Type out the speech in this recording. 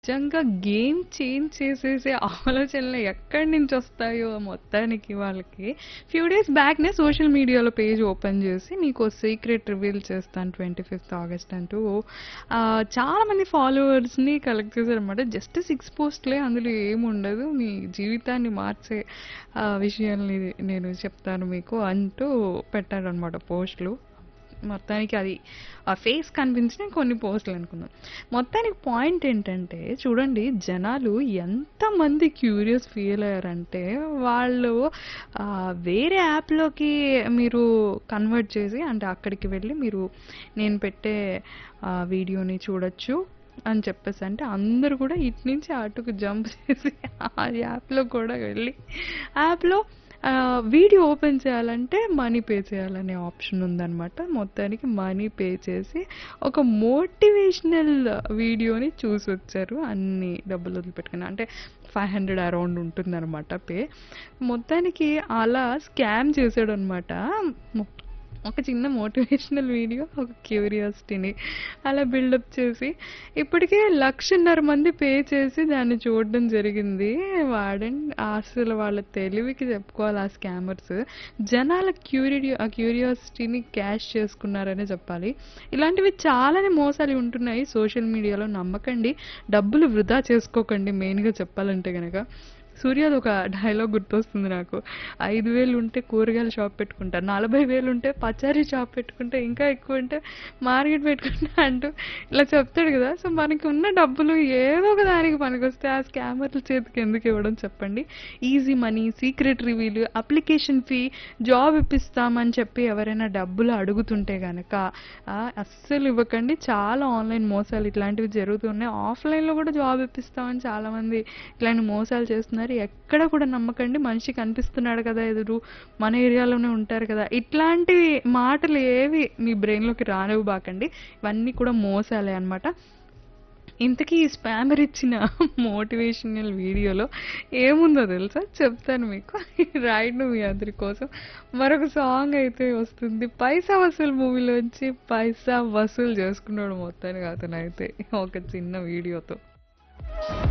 నిజంగా game change చేసేసే ఆలోచనలు ఎక్కడి నుంచి వస్తాయో మొత్తానికి వాళ్ళకి ఫ్యూ డేస్ బ్యాక్నే సోషల్ మీడియాలో పేజ్ ఓపెన్ చేసి నీకు సీక్రెట్ రివీల్ చేస్తాను ట్వంటీ ఫిఫ్త్ ఆగస్ట్ అంటూ ఆ, చాలా మంది ఫాలోవర్స్ని కలెక్ట్ చేశారనమాట జస్ట్ సిక్స్ పోస్ట్లే అందులో ఏముండదు మీ జీవితాన్ని మార్చే ఆ, విషయాల్ని నేను చెప్తాను మీకు అంటూ పెట్టారనమాట పోస్టులు మొత్తానికి అది ఆ ఫేస్ కనిపించిన కొన్ని పోస్టులు అనుకుందాం మొత్తానికి పాయింట్ ఏంటంటే చూడండి జనాలు ఎంతమంది క్యూరియస్ ఫీల్ అయ్యారంటే వాళ్ళు ఆ, వేరే యాప్లోకి మీరు కన్వర్ట్ చేసి అంటే అక్కడికి వెళ్ళి మీరు నేను పెట్టే ఆ, వీడియోని చూడొచ్చు అని చెప్పేసి అంటే అందరూ కూడా ఇటు నుంచి అటుకు జంప్ చేసి ఆ యాప్లో కూడా వెళ్ళి యాప్లో ఆ, వీడియో ఓపెన్ చేయాలంటే మనీ పే చేయాలనే ఆప్షన్ ఉందన్నమాట మొత్తానికి మనీ పే చేసి ఒక మోటివేషనల్ వీడియోని చూసి వచ్చారు అన్ని డబ్బులు వదిలిపెట్టుకుని అంటే ఫైవ్ హండ్రెడ్ అరౌండ్ ఉంటుందన్నమాట పే మొత్తానికి అలా స్కామ్ చేశాడు అనమాట ఒక చిన్న మోటివేషనల్ వీడియో ఒక క్యూరియాసిటీని అలా బిల్డప్ చేసి ఇప్పటికే లక్షన్నర మంది పే చేసి దాన్ని చూడడం జరిగింది వాడండి అసలు వాళ్ళ తెలివికి చెప్పుకోవాలి ఆ స్కామర్స్ జనాల క్యూరియో ఆ క్యూరియాసిటీని క్యాష్ చేసుకున్నారనే చెప్పాలి ఇలాంటివి చాలానే మోసాలు ఉంటున్నాయి సోషల్ మీడియాలో నమ్మకండి డబ్బులు వృధా చేసుకోకండి మెయిన్గా చెప్పాలంటే కనుక సూర్యాది ఒక డైలాగ్ గుర్తొస్తుంది నాకు ఐదు వేలు ఉంటే కూరగాయల షాప్ పెట్టుకుంటా నలభై వేలు ఉంటే పచారీ షాప్ పెట్టుకుంటా ఇంకా ఎక్కువ ఉంటే మార్కెట్ పెట్టుకుంటా అంటూ ఇలా చెప్తాడు కదా సో మనకి ఉన్న డబ్బులు ఏదో ఒక దానికి పనికొస్తే ఆ స్కామర్ల చేతికి ఎందుకు ఇవ్వడం చెప్పండి easy money secret reveal application fee job ఇప్పిస్తామని చెప్పి ఎవరైనా డబ్బులు అడుగుతుంటే కనుక అస్సలు ఇవ్వకండి చాలా ఆన్లైన్ మోసాలు ఇట్లాంటివి జరుగుతున్నాయి ఆఫ్లైన్లో కూడా జాబ్ ఇప్పిస్తామని చాలామంది ఇట్లాంటి మోసాలు చేస్తున్నారు ఎక్కడ కూడా నమ్మకండి మనిషి కనిపిస్తున్నాడు కదా ఎదురు మన ఏరియాలోనే ఉంటారు కదా ఇట్లాంటి మాటలు ఏవి మీ బ్రెయిన్లోకి రానివ్వు బాకండి ఇవన్నీ కూడా మోసాలే అన్నమాట ఇంతకీ ఈ స్పామర్ ఇచ్చిన మోటివేషనల్ వీడియోలో ఏముందో తెలుసా చెప్తాను మీకు రైట్ మీ అందరి కోసం మరొక సాంగ్ అయితే వస్తుంది పైసా వసూలు మూవీలోంచి పైసా వసూలు చేసుకున్నాడు మొత్తానికి అతను అయితే ఒక చిన్న వీడియోతో